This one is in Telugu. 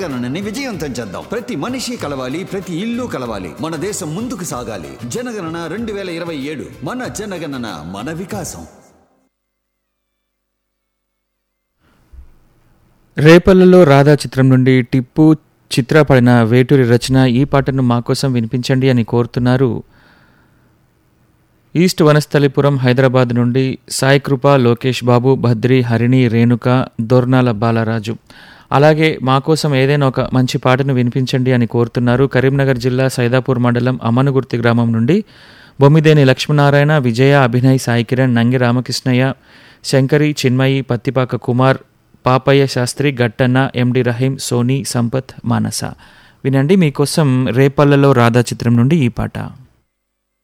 సంస్కరణని విజయవంతం చేద్దాం ప్రతి మనిషి కలవాలి ప్రతి ఇల్లు కలవాలి మన దేశం ముందుకు సాగాలి జనగణన రెండు వేల ఇరవై ఏడు మన జనగణన మన వికాసం రేపల్లలో రాధా చిత్రం నుండి టిప్పు చిత్ర పడిన వేటూరి రచన ఈ పాటను మా కోసం వినిపించండి అని కోరుతున్నారు ఈస్ట్ వనస్థలిపురం హైదరాబాద్ నుండి సాయి కృప లోకేష్ బాబు భద్రి హరిణి రేణుక దొర్నాల బాలరాజు అలాగే మా కోసం ఏదైనా ఒక మంచి పాటను వినిపించండి అని కోరుతున్నారు కరీంనగర్ జిల్లా సైదాపూర్ మండలం అమనుగుర్తి గ్రామం నుండి బొమ్మిదేని లక్ష్మీనారాయణ విజయ అభినయ్ సాయి కిరణ్ నంగి రామకృష్ణయ్య శంకరి చిన్మయి పత్తిపాక కుమార్ పాపయ్య శాస్త్రి గట్టన్న ఎండి రహీం సోనీ సంపత్ మానస వినండి మీకోసం రేపల్లలో రాధా చిత్రం నుండి ఈ పాట